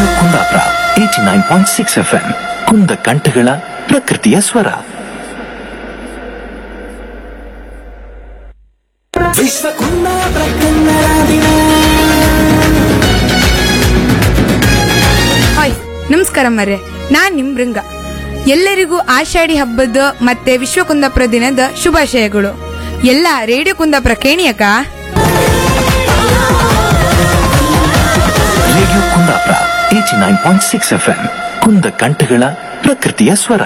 Kundapura eighty nine point six F M Kunda ಕಂಠಗಳ ಪ್ರಕೃತಿಯ ಸ್ವರ ವಿಶ್ವ ಕುಂದಾಪುರ ಕನ್ನಡ ದಿನ ಹಾಯ್ ನಮಸ್ಕಾರ ಮರ್ರೆ ನಾನ್ ನಿಮ್ ಮೃಂಗ ಎಲ್ಲರಿಗೂ ಆಷಾಢಿ ಹಬ್ಬದ ಮತ್ತೆ ವಿಶ್ವ ಕುಂದಾಪುರ ದಿನದ ಶುಭಾಶಯಗಳು ಎಲ್ಲ ರೇಡಿಯೋ ಕುಂದಾಪುರ ಕೇಣಿಯಕ radio Kundapura eighty nine point six F M Kunda ಕಂಠಗಳ ಪ್ರಕೃತಿಯ ಸ್ವರ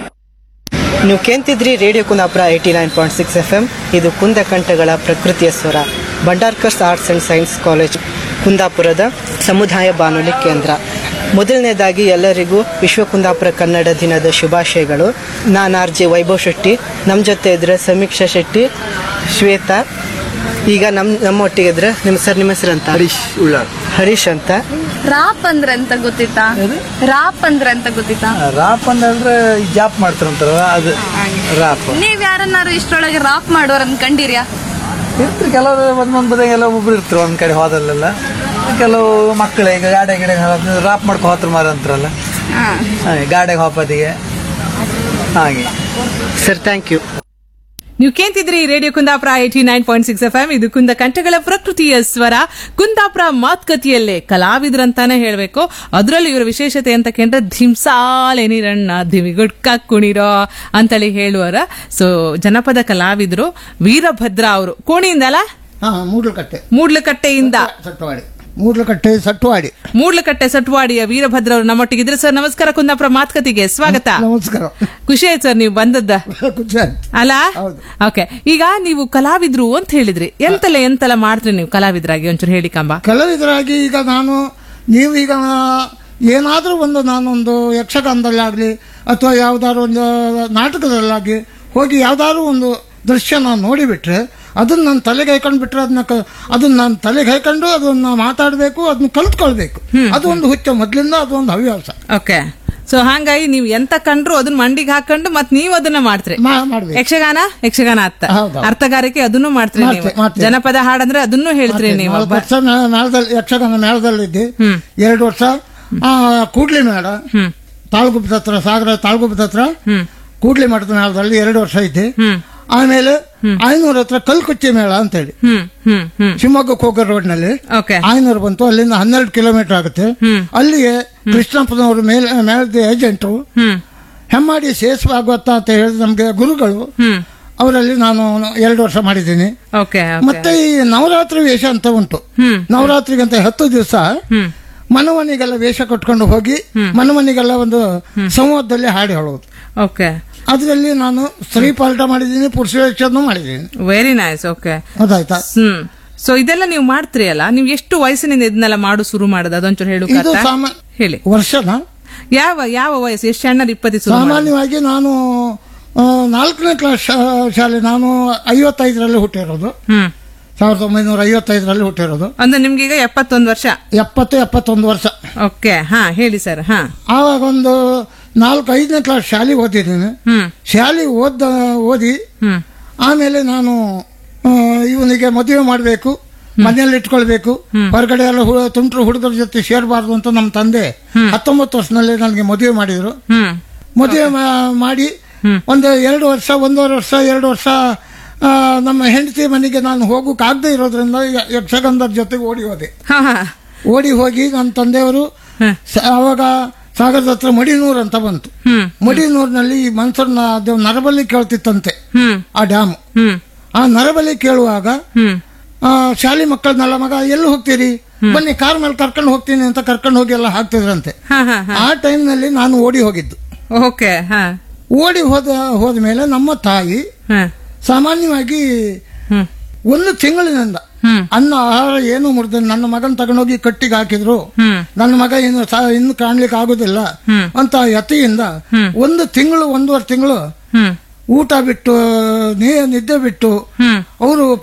ನೀವು ಕೇಂತಿದ್ರಿ radio Kundapura eighty nine point six F M ಇದು ಕುಂದ ಕಂಠಗಳ ಪ್ರಕೃತಿಯ ಸ್ವರ Bhandarkars arts and science college ಕುಂದಾಪುರದ ಸಮುದಾಯ ಬಾನುಲಿ ಕೇಂದ್ರ ಮೊದಲನೇದಾಗಿ ಎಲ್ಲರಿಗೂ ವಿಶ್ವ ಕುಂದಾಪುರ ಕನ್ನಡ ದಿನದ ಶುಭಾಶಯಗಳು ನಾನು ಆರ್ ಜೆ ವೈಭವ್ ಶೆಟ್ಟಿ ನಮ್ಮ ಜೊತೆ ಇದ್ರೆ ಸಮೀಕ್ಷಾ ಶೆಟ್ಟಿ ಶ್ವೇತಾ ಈಗ ನಮ್ಮ ನಮ್ಮೊಟ್ಟಿಗೆ ಇದ್ರೆ ನಿಮ್ಮ ಸರ್ ನಿಮ್ಮ ಹೆಸರು ಅಂತ ಹರೀಶ್ ಉಳ್ಳಾಳ್ ಹರೀಶ್ ಅಂತ ರಾಪ್ ಅಂದ್ರ ಅಂತ ಗೊತ್ತಿತ್ತಾ ರಾಪ್ ಅಂದ್ರ ಅಂತ ಗೊತ್ತಿತ್ತಾ ರಾಪ್ ಅಂದ್ರೆ ಜಾಪ್ ಮಾಡ್ತಾರಂತಾರಲ್ಲ ಅದು ರಾಪ್ ನೀವ್ ಯಾರನ್ನಾರು ಇಷ್ಟರೊಳಗೆ ರಾಪ್ ಮಾಡೋರ್ ಕಂಡಿರ್ಯಾ ಇರ್ತಾರೆ ಕೆಲವರು ಒಂದೊಂದು ಬದಾಗ ಎಲ್ಲ ಒಬ್ರು ಇರ್ತಾರೆ ಒಂದ್ ಕಡೆ ಹೋದಲ್ಲೆಲ್ಲ ಕೆಲವು ಮಕ್ಕಳು ಈಗ ಗಾಡಿ ಗಿಡ ರಾಪ್ ಮಾಡ್ಕೊ ಹೋತ್ರ ಮಾರ ಅಂತಾರಲ್ಲ ಹಾಗೆ ಗಾಡಿಗೆ ಹೋಪದಿಗೆ ಹಾಗೆ ಸರ್ ಥ್ಯಾಂಕ್ ಯು ನೀವು ಕೇಂತಿದ್ರಿ radio Kundapura eighty nine point six F M ಇದು ಕುಂದ ಕಂಠಗಳ ಪ್ರಕೃತಿಯ ಸ್ವರ ಕುಂದಾಪುರ ಮಾತುಕತೆಯಲ್ಲೇ ಕಲಾವಿದ್ರಂತಾನೆ ಹೇಳ್ಬೇಕು ಅದರಲ್ಲೂ ಇವರ ವಿಶೇಷತೆ ಅಂತ ಕೇಂದ್ರ ಧಿಂಸಾಲೆನಿರಣ್ಣ ಧಿಮಿಗುಡ್ಕ ಕುಣಿರೋ ಅಂತೇಳಿ ಹೇಳುವರ ಸೊ ಜನಪದ ಕಲಾವಿದರು ವೀರಭದ್ರ ಅವರು ಕೋಣಿಯಿಂದಲ್ಲ ಹಾ ಮೂಡ್ಲಕಟ್ಟೆ ಮೂಡ್ಲಕಟ್ಟೆಯಿಂದ ಸಟ್ವಾಡಿ ಮೂಡ್ಲಕಟ್ಟೆ ಸಟ್ವಾಡಿ ಮೂಡ್ಲಕಟ್ಟೆ ಸಟ್ವಾಡಿಯ ವೀರಭದ್ರ ಅವರು ನಮ್ಮೊಟ್ಟಿಗಿದ್ರೆ ಸರ್ ನಮಸ್ಕಾರ ಕುಂದಾಪುರ ಮಾತುಕತೆಗೆ ಸ್ವಾಗತ ನಮಸ್ಕಾರ ಖುಷಿ ಆಯ್ತು ಸರ್ ನೀವು ಬಂದದ್ದ ಖುಷಿ ಆಯ್ತು. ಅಲ್ಲ ಹೌದು. ಓಕೆ ಈಗ ನೀವು ಕಲಾವಿದ್ರು ಅಂತ ಹೇಳಿದ್ರಿ ಎಂತೆಲ್ಲ ಎಂತೆಲ್ಲ ಮಾಡ್ತೀರಿ ನೀವು ಕಲಾವಿದರಾಗಿ ಒಂಚೂರು ಹೇಳಿ ಕಂಬ ಕಲಾವಿದರಾಗಿ ಈಗ ನಾನು ನೀವು ಈಗ ಏನಾದರೂ ಒಂದು ನಾನೊಂದು ಯಕ್ಷಗಾನದಲ್ಲಾಗಲಿ ಅಥವಾ ಯಾವ್ದಾದ್ರು ಒಂದು ನಾಟಕದಲ್ಲಾಗಿ ಹೋಗಿ ಯಾವ್ದಾದ್ರು ಒಂದು ದೃಶ್ಯ ನಾನು ನೋಡಿಬಿಟ್ರೆ ಅದನ್ನ ನಾನು ತಲೆಗೆ ಹಾಕೊಂಡು ಬಿಟ್ರೆ ಅದನ್ನ ಕ- ಅದನ್ನ ನಾನು ತಲೆಗೆ ಹಾಕೊಂಡು ಅದನ್ನ ಮಾತಾಡಬೇಕು ಅದನ್ನ ಕಲ್ತ್ಕೊಳ್ಬೇಕು ಅದು ಒಂದು ಹುಚ್ಚ ಮೊದಲಿಂದ ಅದು ಒಂದು ಹವ್ಯಾಸ ಓಕೆ ಸೊ ಹಂಗಾಗಿ ನೀವು ಎಂತ ಕಂಡ್ರು ಅದನ್ನ ಮಂಡಿಗೆ ಹಾಕೊಂಡು ಮತ್ ನೀವು ಅದನ್ನ ಮಾಡ್ತೀರಿ ಮಾ- ಮಾಡ್ಬೇಕು ಯಕ್ಷಗಾನ ಯಕ್ಷಗಾನ ಅತ್ತ ಹೌದು. ಅರ್ಥಗಾರಿಕೆ ಅದನ್ನು ಮಾಡ್ತೀರಿ ನೀವು ಮಾಡ್ತೆ- ಮಾಡ್ತೀನಿ. ಜನಪದ ಹಾಡಂದ್ರೆ ಅದನ್ನು ಹೇಳ್ತೀರಿ ನೀವು ನಾಲ್ಕು ವರ್ಷ ಮೇ- ಮೇಳದಲ್ಲಿ ಯಕ್ಷಗಾನ ಮೇಳದಲ್ಲಿದ್ದೆ ಹ್ಮ್. ಎರಡು ವರ್ಷ ಆ, ಕೂಡ್ಲಿ ಮೇಳ ಹ್ಮ್ ತಾಳ್ಗುಪ್ಪದ ಹತ್ರ ಸಾಗರ ತಾಳ್ಗುಪ್ಪದ ಹತ್ರ ಹ್ಮ್ ಕೂಡ್ಲಿ ಮಠದ ಮೇಳದಲ್ಲಿ ಎರಡು ವರ್ಷ ಇದ್ದೆ ಹ್ಮ್ ಆಮೇಲೆ ಆಯ್ನೂರ್ ಹತ್ರ ಕಲ್ಕುಚ್ಚಿ ಮೇಳ ಅಂತ ಹೇಳಿ ಹ್ಮ್ ಹ್ಮ್ ಹ್ಮ್ ಶಿವಮೊಗ್ಗಕ್ಕೆ ಹೋಗೋ ರೋಡ್ ನಲ್ಲಿ ಓಕೆ ಆಯ್ನೂರು ಬಂತು ಅಲ್ಲಿಂದ ಹನ್ನೆರಡು ಕಿಲೋಮೀಟರ್ ಆಗುತ್ತೆ ಹ್ಮ್. ಅಲ್ಲಿಗೆ ಕೃಷ್ಣಪ್ಪನವರು ಮೇಲ್ ಮೇಳದ ಏಜೆಂಟರು ಹ್ಮ್ ಹೆಮ್ಮಾಡಿ ಶೇಷ ಭಾಗವತ ಅಂತ ಹೇಳಿದ ನಮ್ಗೆ ಗುರುಗಳು ಹ್ಮ್ ಅವರಲ್ಲಿ ನಾನು ಎರಡು ವರ್ಷ ಮಾಡಿದ್ದೀನಿ ಓಕೆ ಮತ್ತೆ ಈ ನವರಾತ್ರಿ ವೇಷ ಅಂತ ಉಂಟು ಹ್ಮ್. ನವರಾತ್ರಿಗಂತ ಹತ್ತು ದಿವಸ ಹ್ಮ್ ಮನವನಿಗೆಲ್ಲ ವೇಷ ಕಟ್ಕೊಂಡು ಹೋಗಿ ಮನವನಿಗೆಲ್ಲ ಒಂದು ಸಂವಾದದಲ್ಲಿ ಹಾಡಿ ಹೇಳೋದು ಓಕೆ ಅದರಲ್ಲಿ ನಾನು ಸ್ತ್ರೀ ಪಾಲ್ಟ ಮಾಡಿದ್ದೀನಿ ಪುರುಷ ವೇಷನೂ ಮಾಡಿದ್ದೀನಿ ವೆರಿ ನೈಸ್ ಓಕೆ ಗೊತ್ತಾಯ್ತಾ ಹ್ಮ್ ಸೊ ಇದೆಲ್ಲ ನೀವು ಮಾಡ್ತೀರಿ ಅಲ್ಲ ನೀವು ಎಷ್ಟು ವಯಸ್ಸಿನಿಂದ ಇದನ್ನೆಲ್ಲ ಮಾಡು ಶುರು ಮಾಡೋದು ಅದೊಂಚೂರು ಹೇಳು ಇದು ಕಥಾ? ಸಾಮಾ- ಹೇಳಿ ವರ್ಷನ ಯಾವ ಯಾವ ವಯಸ್ಸು ಎಷ್ಟು ಸಣ್ಣ ಇಪ್ಪತ್ತು ಶುರು ಮಾಡೋದು? ಸಾಮಾನ್ಯವಾಗಿ ನಾನು ಆ, ನಾಲ್ಕನೇ ಕ್ಲಾಸ್ ಶಾ- ಶಾಲೆ ನಾನು ಐವತ್ತೈದರಲ್ಲಿ ಹುಟ್ಟಿರೋದು ಹ್ಮ್ ಸಾವಿರದ ಒಂಬೈನೂರ ಐವತ್ತೈದರಲ್ಲಿ ಹುಟ್ಟಿರೋದು ಅಂದ್ರೆ ನಿಮ್ಗೆ ಈಗ ಎಪ್ಪತ್ತೊಂದು ವರ್ಷ ಎಪ್ಪತ್ತು ಎಪ್ಪತ್ತೊಂದು ವರ್ಷ ಓಕೆ ಹಾ ಹೇಳಿ ಸರ್ ಹಾ ಆವಾಗ ಒಂದು ನಾಲ್ಕು ಐದನೇ ಕ್ಲಾಸ್ ಶಾಲೆಗೆ ಓದಿದ್ದೀನಿ ಹ್ಮ್ ಶಾಲೆ ಓದ ಓದಿ ಹ್ಮ್ ಆಮೇಲೆ ನಾನು ಆ, ಇವನಿಗೆ ಮದುವೆ ಮಾಡಬೇಕು ಮನೆಯಲ್ಲಿ ಇಟ್ಕೊಳ್ಬೇಕು ಹೊರಗಡೆ ಎಲ್ಲ ಹು- ತುಂಟರು ಹುಡುಗರ ಜೊತೆ ಸೇರಬಾರ್ದು ಅಂತ ನಮ್ಮ ತಂದೆ ಹತ್ತೊಂಬತ್ತು ವರ್ಷದಲ್ಲಿ ನನಗೆ ಮದುವೆ ಮಾಡಿದ್ರು ಹ್ಮ್ ಮದುವೆ ಮಾ- ಮಾಡಿ ಒಂದು ಎರಡು ವರ್ಷ ಒಂದೂವರೆ ವರ್ಷ ಎರಡು ವರ್ಷ ಆ, ನಮ್ಮ ಹೆಂಡತಿ ಮನೆಗೆ ನಾನು ಹೋಗೋಕ್ಕಾಗದೇ ಇರೋದ್ರಿಂದ ಯ- ಯಕ್ಷಗಾನದ ಜೊತೆಗೆ ಓಡಿ ಹೋದೆ ಹಾ ಹಾ ಓಡಿ ಹೋಗಿ ನನ್ನ ತಂದೆಯವರು ಹ್ಮ್. ಸ- ಅವಾಗ ಸಾಗರದ ಹತ್ರ ಮಡಿನೂರ್ ಅಂತ ಬಂತು ಹ್ಮ್ ಮಡಿನೂರಿನಲ್ಲಿ ಈ ಮನ್ಸೂರ್ನ ಅದು ನರಬಲಿ ಕೇಳ್ತಿತ್ತಂತೆ ಹ್ಮ್ ಆ ಡ್ಯಾಮ್ ಹ್ಮ್ ಆ ನರಬಲಿ ಕೇಳುವಾಗ ಹ್ಮ್ ಆ, ಶಾಲೆ ಮಕ್ಕಳನ್ನೆಲ್ಲ ಮಗ ಎಲ್ಲಿ ಹೋಗ್ತೀರಿ ಬನ್ನಿ ಕಾರ್ ಮೇಲೆ ಕರ್ಕೊಂಡು ಹೋಗ್ತೀನಿ ಅಂತ ಕರ್ಕೊಂಡು ಹೋಗಿ ಎಲ್ಲ ಹಾಕ್ತಿದ್ರಂತೆ ಹಾ ಹಾ ಹಾ ಆ ಟೈಮ್ನಲ್ಲಿ ನಾನು ಓಡಿ ಹೋಗಿದ್ದು ಓಕೆ ಹಾ ಓಡಿ ಹೋದ ಹೋದ ಮೇಲೆ ನಮ್ಮ ತಾಯಿ ಹಾ ಸಾಮಾನ್ಯವಾಗಿ ಹ್ಮ್ ಒಂದು ತಿಂಗಳಿನಿಂದ ಹ್ಮ್ ಅನ್ನ ಆಹಾರ ಏನು ಮುರಿದ ನನ್ನ ಮಗನ್ ತಗೊಂಡೋಗಿ ಕಟ್ಟಿಗೆ ಹಾಕಿದ್ರು ಹ್ಮ್ ನನ್ನ ಮಗ ಇನ್ನು ಸಾ- ಇನ್ನು ಕಾಣ್ಲಿಕ್ಕೆ ಆಗುದಿಲ್ಲ ಹ್ಮ್. ಅಂತ ಯತಿಯಿಂದ ಒಂದು ತಿಂಗಳು ಒಂದೂವರೆ ತಿಂಗಳು ಹ್ಮ್ ಊಟ ಬಿಟ್ಟು ನೀ ನಿದ್ದೆ ಬಿಟ್ಟು ಹ್ಮ್ ಅವರು